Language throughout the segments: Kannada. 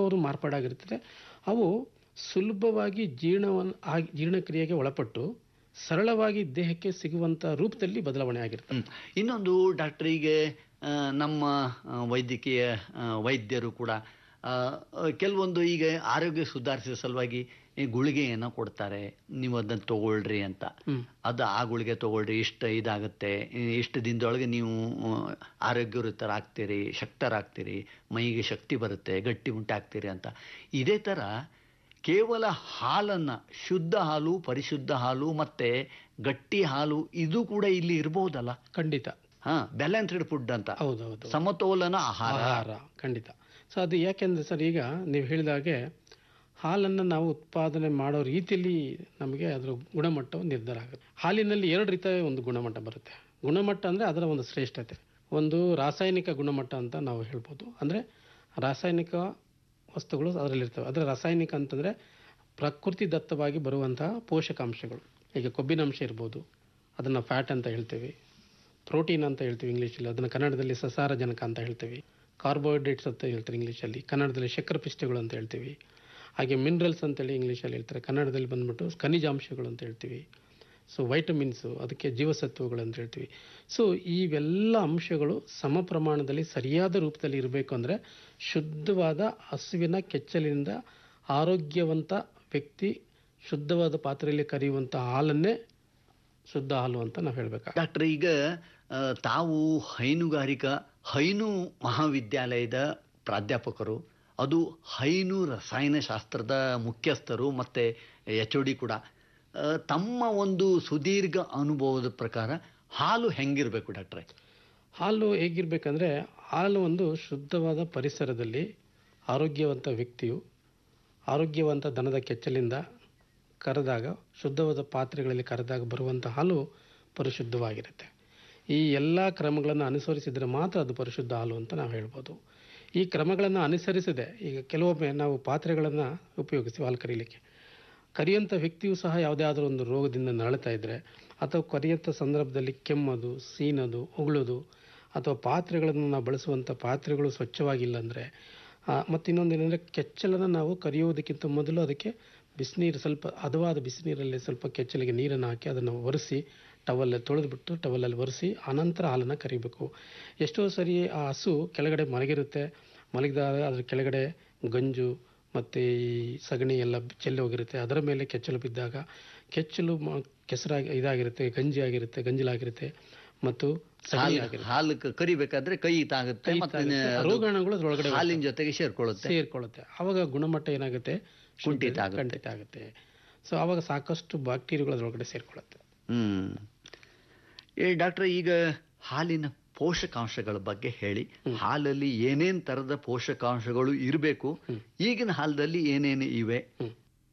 ಎಲ್ಲವರು ಮಾರ್ಪಾಡಾಗಿರ್ತದೆ ಅವು ಸುಲಭವಾಗಿ ಜೀರ್ಣವನ್ನು ಆಗಿ ಜೀರ್ಣಕ್ರಿಯೆಗೆ ಒಳಪಟ್ಟು ಸರಳವಾಗಿ ದೇಹಕ್ಕೆ ಸಿಗುವಂಥ ರೂಪದಲ್ಲಿ ಬದಲಾವಣೆ ಆಗಿರ್ತದೆ ಹ್ಮ್. ಇನ್ನೊಂದು ಡಾಕ್ಟರ್ ಈಗ ಆ, ನಮ್ಮ ಆ, ವೈದ್ಯಕೀಯ ಆ, ವೈದ್ಯರು ಕೂಡ ಆ, ಆ, ಕೆಲವೊಂದು ಈಗ ಆರೋಗ್ಯ ಸುಧಾರಿಸುವ ಸಲುವಾಗಿ ಈ ಗುಳಿಗೆಯನ್ನು ಕೊಡ್ತಾರೆ ನೀವು ಅದನ್ನು ತಗೊಳ್ರಿ ಅಂತ ಹ್ಮ್. ಅದು ಆ ಗುಳಿಗೆ ತಗೊಳ್ರಿ ಇಷ್ಟು ಇದಾಗುತ್ತೆ ಈ- ಇಷ್ಟು ದಿನದೊಳಗೆ ನೀವು ಆ, ಆರೋಗ್ಯವಂತರಾಗ್ತೀರಿ ಶಕ್ತರಾಗ್ತೀರಿ ಮೈಗೆ ಶಕ್ತಿ ಬರುತ್ತೆ ಗಟ್ಟಿ ಮುಟ್ಟಾಗ್ತೀರಿ ಅಂತ ಇದೇ ಥರ ಕೇವಲ ಹಾಲನ್ನು ಶುದ್ಧ ಹಾಲು ಪರಿಶುದ್ಧ ಹಾಲು ಮತ್ತೆ ಗಟ್ಟಿ ಹಾಲು ಇದು ಕೂಡ ಇಲ್ಲಿ ಇರಬಹುದಲ್ಲ ಖಂಡಿತ ಹಾ ಬ್ಯಾಲೆನ್ಸ್ಡ್ ಫುಡ್ ಅಂತ ಹೌದೌದು ಸಮತೋಲನ ಆಹಾರ ಆಹಾರ ಖಂಡಿತ ಸೊ ಅದು ಯಾಕೆಂದ್ರೆ ಸರ್ ಈಗ ನೀವು ಹೇಳಿದಾಗೆ ಹಾಲನ್ನು ನಾವು ಉತ್ಪಾದನೆ ಮಾಡೋ ರೀತಿಯಲ್ಲಿ ನಮಗೆ ಅದರ ಗುಣಮಟ್ಟವು ನಿರ್ಧಾರ ಆಗುತ್ತೆ ಹಾಲಿನಲ್ಲಿ ಎರಡು ರೀತಿಯ ಒಂದು ಗುಣಮಟ್ಟ ಬರುತ್ತೆ ಗುಣಮಟ್ಟ ಅಂದರೆ ಅದರ ಒಂದು ಶ್ರೇಷ್ಠತೆ ಒಂದು ರಾಸಾಯನಿಕ ಗುಣಮಟ್ಟ ಅಂತ ನಾವು ಹೇಳ್ಬೋದು ಅಂದರೆ ರಾಸಾಯನಿಕ ವಸ್ತುಗಳು ಅದರಲ್ಲಿರ್ತವೆ ಅದರ ರಾಸಾಯನಿಕ ಅಂತಂದರೆ ಪ್ರಕೃತಿ ದತ್ತವಾಗಿ ಬರುವಂತಹ ಪೋಷಕಾಂಶಗಳು ಈಗ ಕೊಬ್ಬಿನಾಂಶ ಇರ್ಬೋದು ಅದನ್ನು ಫ್ಯಾಟ್ ಅಂತ ಹೇಳ್ತೀವಿ ಪ್ರೋಟೀನ್ ಅಂತ ಹೇಳ್ತೀವಿ ಇಂಗ್ಲೀಷಲ್ಲಿ ಅದನ್ನು ಕನ್ನಡದಲ್ಲಿ ಸಸಾರಜನಕ ಅಂತ ಹೇಳ್ತೀವಿ ಕಾರ್ಬೋಹೈಡ್ರೇಟ್ಸ್ ಅಂತ ಹೇಳ್ತಾರೆ ಇಂಗ್ಲೀಷಲ್ಲಿ ಕನ್ನಡದಲ್ಲಿ ಶಕ್ಕರ ಪಿಷ್ಟಗಳು ಅಂತ ಹೇಳ್ತೀವಿ ಹಾಗೆ ಮಿನರಲ್ಸ್ ಅಂತೇಳಿ ಇಂಗ್ಲೀಷಲ್ಲಿ ಹೇಳ್ತಾರೆ ಕನ್ನಡದಲ್ಲಿ ಬಂದ್ಬಿಟ್ಟು ಖನಿಜಾಂಶಗಳು ಅಂತ ಹೇಳ್ತೀವಿ ಸೊ ವೈಟಮಿನ್ಸು ಅದಕ್ಕೆ ಜೀವಸತ್ವಗಳು ಅಂತ ಹೇಳ್ತೀವಿ ಸೊ ಇವೆಲ್ಲ ಅಂಶಗಳು ಸಮ ಪ್ರಮಾಣದಲ್ಲಿ ಸರಿಯಾದ ರೂಪದಲ್ಲಿ ಇರಬೇಕು ಅಂದರೆ ಶುದ್ಧವಾದ ಹಸುವಿನ ಕೆಚ್ಚಲಿನಿಂದ ಆರೋಗ್ಯವಂತ ವ್ಯಕ್ತಿ ಶುದ್ಧವಾದ ಪಾತ್ರೆಯಲ್ಲಿ ಕರೆಯುವಂಥ ಹಾಲನ್ನೇ ಶುದ್ಧ ಹಾಲು ಅಂತ ನಾವು ಹೇಳಬೇಕು ಡಾಕ್ಟರ್ ಈಗ ಆ, ತಾವು ಹೈನುಗಾರಿಕಾ ಹೈನು ಮಹಾವಿದ್ಯಾಲಯದ ಪ್ರಾಧ್ಯಾಪಕರು ಅದು ಹೈನು ರಸಾಯನಶಾಸ್ತ್ರದ ಮುಖ್ಯಸ್ಥರು ಮತ್ತೆ ಎಚ್ ಡಿ ಕೂಡ ಆ, ತಮ್ಮ ಒಂದು ಸುದೀರ್ಘ ಅನುಭವದ ಪ್ರಕಾರ ಹಾಲು ಹೆಂಗಿರ್ಬೇಕು ಡಾಕ್ಟ್ರೆ ಹಾಲು ಹೇಗಿರ್ಬೇಕಂದ್ರೆ ಹಾಲು ಒಂದು ಶುದ್ಧವಾದ ಪರಿಸರದಲ್ಲಿ ಆರೋಗ್ಯವಂತ ವ್ಯಕ್ತಿಯು ಆರೋಗ್ಯವಂತ ದನದ ಕೆಚ್ಚಲಿಂದ ಕರೆದಾಗ ಶುದ್ಧವಾದ ಪಾತ್ರೆಗಳಲ್ಲಿ ಕರೆದಾಗ ಬರುವಂಥ ಹಾಲು ಪರಿಶುದ್ಧವಾಗಿರುತ್ತೆ ಈ ಎಲ್ಲ ಕ್ರಮಗಳನ್ನು ಅನುಸರಿಸಿದರೆ ಮಾತ್ರ ಅದು ಪರಿಶುದ್ಧ ಹಾಲು ಅಂತ ನಾವು ಹೇಳ್ಬೋದು ಈ ಕ್ರಮಗಳನ್ನು ಅನುಸರಿಸದೆ ಈಗ ಕೆಲವೊಮ್ಮೆ ನಾವು ಪಾತ್ರೆಗಳನ್ನು ಉಪಯೋಗಿಸ್ತೀವಿ ಹಾಲು ಕರೀಲಿಕ್ಕೆ ಕರಿಯಂಥ ವ್ಯಕ್ತಿಯು ಸಹ ಯಾವುದೇ ಆದರೂ ಒಂದು ರೋಗದಿಂದ ನರಳ್ತಾ ಇದ್ದರೆ ಅಥವಾ ಕರಿಯಂಥ ಸಂದರ್ಭದಲ್ಲಿ ಕೆಮ್ಮೋದು ಸೀನೋದು ಉಗುಳೋದು ಅಥವಾ ಪಾತ್ರೆಗಳನ್ನು ನಾವು ಬಳಸುವಂಥ ಪಾತ್ರೆಗಳು ಸ್ವಚ್ಛವಾಗಿಲ್ಲ ಅಂದರೆ ಮತ್ತು ಇನ್ನೊಂದು ಏನಂದರೆ ಕೆಚ್ಚಲನ್ನು ನಾವು ಕರಿಯೋದಕ್ಕಿಂತ ಮೊದಲು ಅದಕ್ಕೆ ಬಿಸಿನೀರು ಸ್ವಲ್ಪ ಹದವಾದ ಬಿಸಿನೀರಲ್ಲಿ ಸ್ವಲ್ಪ ಕೆಚ್ಚಲಿಗೆ ನೀರನ್ನು ಹಾಕಿ ಅದನ್ನು ಒರೆಸಿ ಟವಲ್ಲಿ ತೊಳೆದುಬಿಟ್ಟು ಟವಲಲ್ಲಿ ಒರೆಸಿ ಆನಂತರ ಹಾಲನ್ನು ಕರಿಬೇಕು ಎಷ್ಟೋ ಸರಿ ಆ ಹಸು ಕೆಳಗಡೆ ಮಲಗಿರುತ್ತೆ ಮಲಗಿದಾಗ ಅದ್ರ ಕೆಳಗಡೆ ಗಂಜು ಮತ್ತು ಈ ಸಗಣಿ ಎಲ್ಲ ಚೆಲ್ಲಿ ಹೋಗಿರುತ್ತೆ ಅದರ ಮೇಲೆ ಕೆಚ್ಚಲು ಬಿದ್ದಾಗ ಕೆಚ್ಚಲು ಮ- ಕೆಸರಾಗಿ ಇದಾಗಿರುತ್ತೆ ಗಂಜಿ ಆಗಿರುತ್ತೆ ಗಂಜಲಾಗಿರುತ್ತೆ ಮತ್ತು ಸಗಣಿ ಹಾಲು ಆಗಿರುತ್ತೆ ಹಾಲು ಕ- ಕರಿಬೇಕಾದ್ರೆ ಕೈ ತಾಗುತ್ತೆ ಕೈ ಮತ್ತೆ ತಾಗುತ್ತೆ. ಅದು ರೋಗಾಣುಗಳು ಅದ್ರೊಳಗಡೆ ಹಾಲಿನ ಜೊತೆಗೆ ಸೇರ್ಕೊಳ್ಳುತ್ತೆ ಸೇರ್ಕೊಳ್ಳುತ್ತೆ ಆವಾಗ ಗುಣಮಟ್ಟ ಏನಾಗುತ್ತೆ ಕುಂಠಿತ ಆಗುತ್ತೆ. ಖಂಡಿತ ಆಗುತ್ತೆ ಸೊ ಆವಾಗ ಸಾಕಷ್ಟು ಬ್ಯಾಕ್ಟೀರಿಯಾಗಳು ಅದರೊಳಗಡೆ ಸೇರ್ಕೊಳ್ಳುತ್ತೆ ಹ್ಮ್ ಏ ಡಾಕ್ಟ್ರೆ ಈಗ ಹಾಲಿನ ಪೋಷಕಾಂಶಗಳ ಬಗ್ಗೆ ಹೇಳಿ ಹಾಲಲ್ಲಿ ಏನೇನ್ ತರದ ಪೋಷಕಾಂಶಗಳು ಇರಬೇಕು ಈಗಿನ ಹಾಲದಲ್ಲಿ ಏನೇನು ಇವೆ ಹ್ಮ್.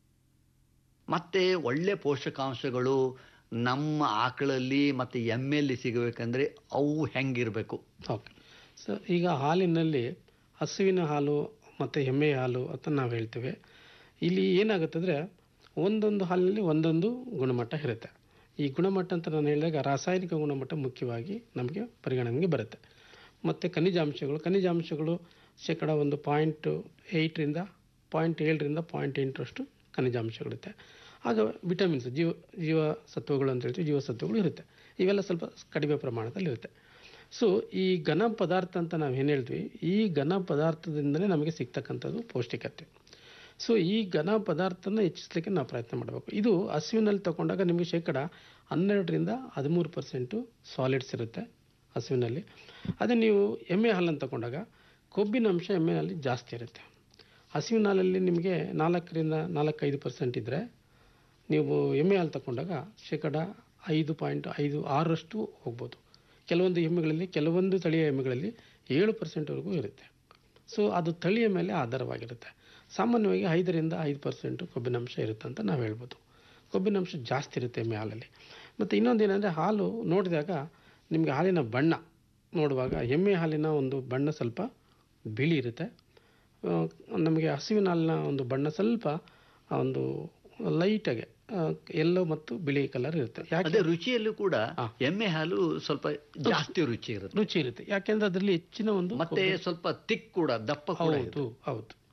ಮತ್ತೆ ಒಳ್ಳೆ ಪೋಷಕಾಂಶಗಳು ನಮ್ಮ ಆಕಳಲ್ಲಿ ಮತ್ತೆ ಎಮ್ಮೆಯಲ್ಲಿ ಸಿಗಬೇಕಂದ್ರೆ ಅವು ಹೆಂಗಿರ್ಬೇಕು ಓಕೆ ಸೊ ಈಗ ಹಾಲಿನಲ್ಲಿ ಹಸುವಿನ ಹಾಲು ಮತ್ತು ಎಮ್ಮೆಯ ಹಾಲು ಅಂತ ನಾವು ಹೇಳ್ತೇವೆ ಇಲ್ಲಿ ಏನಾಗುತ್ತೆ ಅಂದರೆ ಒಂದೊಂದು ಹಾಲಿನಲ್ಲಿ ಒಂದೊಂದು ಗುಣಮಟ್ಟ ಇರುತ್ತೆ ಈ ಗುಣಮಟ್ಟ ಅಂತ ನಾನು ಹೇಳಿದಾಗ ರಾಸಾಯನಿಕ ಗುಣಮಟ್ಟ ಮುಖ್ಯವಾಗಿ ನಮಗೆ ಪರಿಗಣನೆಗೆ ಬರುತ್ತೆ ಮತ್ತು ಖನಿಜಾಂಶಗಳು ಖನಿಜಾಂಶಗಳು ಶೇಕಡ ಒಂದು ಪಾಯಿಂಟ್ ಏಯ್ಟರಿಂದ ಪಾಯಿಂಟ್ ಏಳರಿಂದ ಪಾಯಿಂಟ್ ಎಂಟರಷ್ಟು ಖನಿಜಾಂಶಗಳಿರುತ್ತೆ ಆಗ ವಿಟಮಿನ್ಸ್ ಜೀವ ಜೀವಸತ್ವಗಳು ಅಂತ ಹೇಳ್ತೀವಿ ಜೀವಸತ್ವಗಳು ಇರುತ್ತೆ ಇವೆಲ್ಲ ಸ್ವಲ್ಪ ಕಡಿಮೆ ಪ್ರಮಾಣದಲ್ಲಿ ಇರುತ್ತೆ ಸೊ ಈ ಘನ ಪದಾರ್ಥ ಅಂತ ನಾವು ಏನು ಹೇಳ್ತೀವಿ ಈ ಘನ ಪದಾರ್ಥದಿಂದಲೇ ನಮಗೆ ಸಿಗ್ತಕ್ಕಂಥದ್ದು ಪೌಷ್ಟಿಕತೆ ಸೊ ಈ ಘನ ಪದಾರ್ಥನ ಹೆಚ್ಚಿಸಲಿಕ್ಕೆ ನಾವು ಪ್ರಯತ್ನ ಮಾಡಬೇಕು ಇದು ಹಸುವಿನಲ್ಲಿ ತಗೊಂಡಾಗ ನಿಮಗೆ ಶೇಕಡ ಹನ್ನೆರಡರಿಂದ ಹದಿಮೂರು ಪರ್ಸೆಂಟು ಸಾಲಿಡ್ಸ್ ಇರುತ್ತೆ ಹಸುವಿನಲ್ಲಿ ಅದೇ ನೀವು ಎಮ್ಮೆ ಹಾಲನ್ನು ತಗೊಂಡಾಗ ಕೊಬ್ಬಿನ ಅಂಶ ಎಮ್ಮೆನಲ್ಲಿ ಜಾಸ್ತಿ ಇರುತ್ತೆ ಹಸುವಿನ ಹಾಲಲ್ಲಿ ನಿಮಗೆ ನಾಲ್ಕರಿಂದ ನಾಲ್ಕೈದು ಪರ್ಸೆಂಟ್ ಇದ್ದರೆ ನೀವು ಎಮ್ಮೆ ಹಾಲು ತಗೊಂಡಾಗ ಶೇಕಡ ಐದು ಪಾಯಿಂಟ್ ಐದು ಆರರಷ್ಟು ಹೋಗ್ಬೋದು ಕೆಲವೊಂದು ಎಮ್ಮೆಗಳಲ್ಲಿ ಕೆಲವೊಂದು ತಳಿಯ ಎಮ್ಮೆಗಳಲ್ಲಿ ಏಳು ಪರ್ಸೆಂಟ್ವರೆಗೂ ಇರುತ್ತೆ ಸೊ ಅದು ತಳಿಯ ಮೇಲೆ ಆಧಾರವಾಗಿರುತ್ತೆ ಸಾಮಾನ್ಯವಾಗಿ ಐದರಿಂದ ಐದು ಪರ್ಸೆಂಟು ಕೊಬ್ಬಿನಾಂಶ ಇರುತ್ತೆ ಅಂತ ನಾವು ಹೇಳ್ಬೋದು ಕೊಬ್ಬಿನಾಂಶ ಜಾಸ್ತಿ ಇರುತ್ತೆ ಎಮ್ಮೆ ಹಾಲಲ್ಲಿ ಮತ್ತು ಇನ್ನೊಂದು ಏನಂದರೆ ಹಾಲು ನೋಡಿದಾಗ ನಿಮಗೆ ಹಾಲಿನ ಬಣ್ಣ ನೋಡುವಾಗ ಎಮ್ಮೆ ಹಾಲಿನ ಒಂದು ಬಣ್ಣ ಸ್ವಲ್ಪ ಬಿಳಿ ಇರುತ್ತೆ ಆ, ನಮಗೆ ಹಸುವಿನ ಹಾಲಿನ ಒಂದು ಬಣ್ಣ ಸ್ವಲ್ಪ ಆ, ಒಂದು ಲೈಟಾಗಿ ಎಲ್ಲೋ ಮತ್ತು ಬಿಳಿ ಕಲರ್ ಇರುತ್ತೆ ಯಾಕೆ ಅದೇ ರುಚಿಯಲ್ಲೂ ಕೂಡ ಹಾ. ಎಮ್ಮೆ ಹಾಲು ಸ್ವಲ್ಪ ಜಾಸ್ತಿ ರುಚಿ ಇರುತ್ತೆ ರುಚಿ ಇರುತ್ತೆ ಯಾಕೆಂದ್ರೆ ಅದರಲ್ಲಿ ಹೆಚ್ಚಿನ ಒಂದು ಮತ್ತೆ ಸ್ವಲ್ಪ ತಿಕ್ ಕೂಡ ದಪ್ಪ ಕೂಡ ಹೌದು ಹೌದು